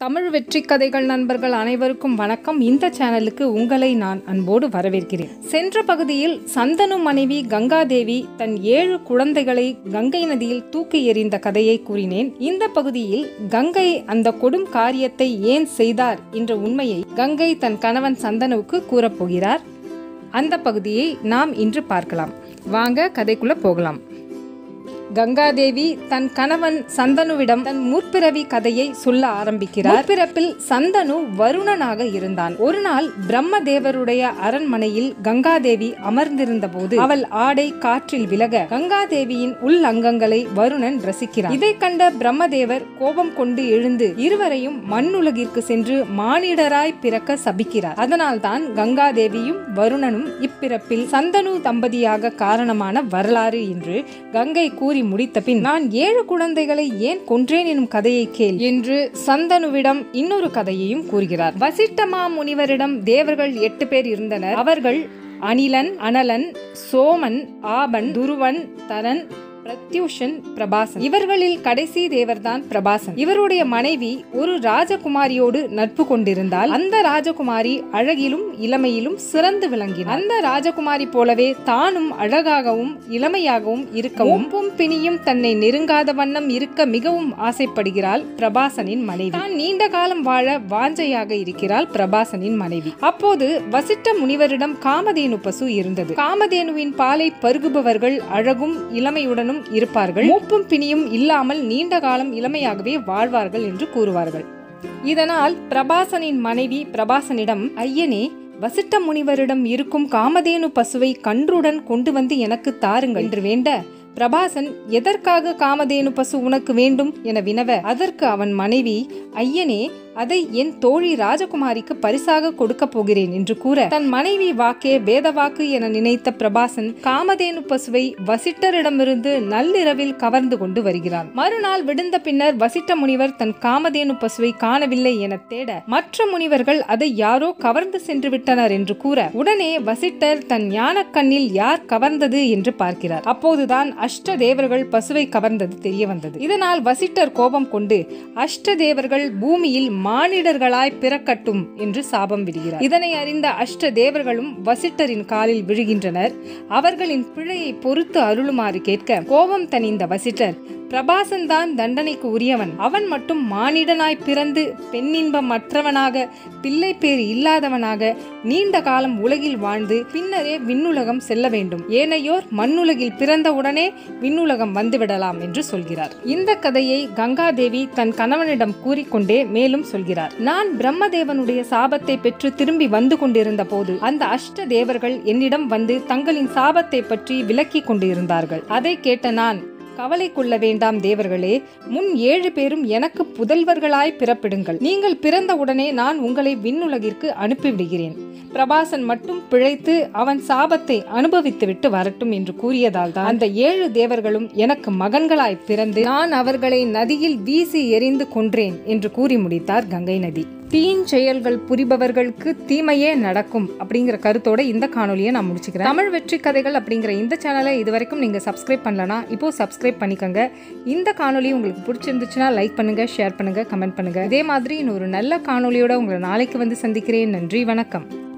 தமிழ் வெற்றி கதைகள் நண்பர்கள் அனைவருக்கும் வணக்கம் இந்த சேனலுக்கு உங்களை நான் அன்போடு வரவேற்கிறேன் சென்ற பகுதியில் சந்தனு மனைவி கங்காதேவி தன் ஏழு குழந்தைகளை கங்கை நதியில் தூக்கி எறிந்த கதையை கூறினேன் இந்த பகுதியில் கங்கை அந்த கொடும் காரியத்தை ஏன் செய்தார் என்ற உண்மையை கங்கை தன் கணவன் சந்தனுவுக்கு கூறப்போகிறார் அந்த பகுதியை நாம் இன்று பார்க்கலாம் வாங்க கதைக்குள்ள போகலாம் கங்காதேவி தன் கணவன் சந்தனுவிடம் தன் முற்பிறவி கதையை சொல்ல ஆரம்பிக்கிறார் முற்பிறப்பில் சந்தனு வருணனாக இருந்தான் ஒரு நாள் பிரம்மதேவருடைய அரண்மனையில் கங்காதேவி அமர்ந்திருந்த போது அவள் ஆடை காற்றில் விலக கங்காதேவியின் உள் அங்கங்களை வருணன் ரசிக்கிறார் இதை கண்ட பிரம்மதேவர் கோபம் கொண்டு எழுந்து இருவரையும் மண்ணுலகிற்கு சென்று மானிடராய் பிறக்க சபிக்கிறார் அதனால்தான் கங்காதேவியும் வருணனும் இப்பிறப்பில் சந்தனு தம்பதியாக காரணமான வரலாறு என்று கங்கை கூறி முடித்த பின் நான் ஏழு குழந்தைகளை ஏன் கொன்றேன் எனும் கதையை கேள் என்று சந்தனுவிடம் இன்னொரு கதையையும் கூறுகிறார் வசிட்டமா முனிவரிடம் தேவர்கள் எட்டு பேர் இருந்தனர் அவர்கள் அனிலன் அனலன் சோமன் ஆபன் துருவன் தரன் பிரத்யூஷன் பிரபாசன் இவர்களில் கடைசி தேவர்தான் பிரபாசன் இவருடைய மனைவி ஒரு ராஜகுமாரியோடு நட்பு கொண்டிருந்தால் அந்த ராஜகுமாரி அழகிலும் இளமையிலும் சிறந்து விளங்கினார் அந்த ராஜகுமாரி போலவே தானும் அழகாகவும் இளமையாகவும் இருக்கவும் ஒப்பும் பிணியும் தன்னை நெருங்காத வண்ணம் இருக்க மிகவும் ஆசைப்படுகிறாள் பிரபாசனின் மனைவி தான் நீண்ட காலம் வாழ வாஞ்சையாக இருக்கிறாள் பிரபாசனின் மனைவி அப்போது வசிட்ட முனிவரிடம் காமதேனு பசு இருந்தது காமதேனுவின் பாலை பருகுபவர்கள் அழகும் இளமையுடனும் இருப்பார்கள் மூப்பும் பிணியும் இல்லாமல் நீண்ட காலம் இளமையாகவே வாழ்வார்கள் என்று கூறுவார்கள் இதனால் பிரபாசனின் மனைவி பிரபாசனிடம் ஐயனே வசிட்ட முனிவரிடம் இருக்கும் காமதேனு பசுவை கன்றுடன் கொண்டு வந்து எனக்கு தாருங்கள் என்று வேண்ட பிரபாசன் எதற்காக காமதேனு பசு உனக்கு வேண்டும் என வினவ அதற்கு அவன் மனைவி ஐயனே அதை என் தோழி ராஜகுமாரிக்கு பரிசாக கொடுக்க போகிறேன் என்று கூற தன் மனைவி வாக்கே வேதவாக்கு என நினைத்த பிரபாசன் காமதேனு பசுவை வசிட்டரிடமிருந்து நள்ளிரவில் கவர்ந்து கொண்டு வருகிறான் மறுநாள் விடுந்த பின்னர் வசிட்ட முனிவர் தன் காமதேனு பசுவை காணவில்லை என தேட மற்ற முனிவர்கள் அதை யாரோ கவர்ந்து சென்று விட்டனர் என்று கூற உடனே வசிட்டர் தன் ஞான கண்ணில் யார் கவர்ந்தது என்று பார்க்கிறார் அப்போதுதான் அஷ்ட தேவர்கள் பசுவை கவர்ந்தது தெரிய வந்தது இதனால் வசிட்டர் கோபம் கொண்டு அஷ்ட தேவர்கள் பூமியில் மானிடர்களாய் பிறக்கட்டும் என்று சாபம் விடுகிறார் இதனை அறிந்த அஷ்ட தேவர்களும் வசிட்டரின் காலில் விழுகின்றனர் அவர்களின் பிழையை பொறுத்து அருளுமாறு கேட்க கோபம் தணிந்த வசிட்டர் பிரபாசன் தான் தண்டனைக்கு உரியவன் அவன் மட்டும் மானிடனாய் பிறந்து பெண்ணின்பம் மற்றவனாக பிள்ளை பேர் இல்லாதவனாக நீண்ட காலம் உலகில் வாழ்ந்து பின்னரே விண்ணுலகம் செல்ல வேண்டும் ஏனையோர் மண்ணுலகில் பிறந்தவுடனே விண்ணுலகம் வந்துவிடலாம் என்று சொல்கிறார் இந்த கதையை கங்காதேவி தன் கணவனிடம் கூறிக்கொண்டே மேலும் சொல்கிறார் நான் பிரம்மதேவனுடைய சாபத்தை பெற்று திரும்பி வந்து கொண்டிருந்த போது அந்த அஷ்ட தேவர்கள் என்னிடம் வந்து தங்களின் சாபத்தை பற்றி விளக்கிக் கொண்டிருந்தார்கள் அதை கேட்ட நான் கவலை கொள்ள வேண்டாம் தேவர்களே முன் ஏழு பேரும் எனக்கு புதல்வர்களாய் பிறப்பிடுங்கள் நீங்கள் பிறந்தவுடனே நான் உங்களை விண்ணுலகிற்கு அனுப்பிவிடுகிறேன் பிரபாசன் மட்டும் பிழைத்து அவன் சாபத்தை அனுபவித்துவிட்டு வரட்டும் என்று கூறியதால் தான் அந்த ஏழு தேவர்களும் எனக்கு மகன்களாய் பிறந்து நான் அவர்களை நதியில் வீசி எறிந்து கொன்றேன் என்று கூறி முடித்தார் கங்கை நதி தீன் செயல்கள் புரிபவர்களுக்கு தீமையே நடக்கும் அப்படிங்கிற கருத்தோட இந்த காணொலியை நான் முடிச்சுக்கிறேன் தமிழ் வெற்றி கதைகள் அப்படிங்கிற இந்த சேனலை இது வரைக்கும் நீங்கள் சப்ஸ்கிரைப் பண்ணலனா இப்போ சப்ஸ்கிரைப் பண்ணிக்கோங்க இந்த காணொலி உங்களுக்கு பிடிச்சிருந்துச்சுன்னா லைக் பண்ணுங்க ஷேர் பண்ணுங்க கமெண்ட் பண்ணுங்க இதே மாதிரி இன்னொரு நல்ல காணொலியோட உங்களை நாளைக்கு வந்து சந்திக்கிறேன் நன்றி வணக்கம்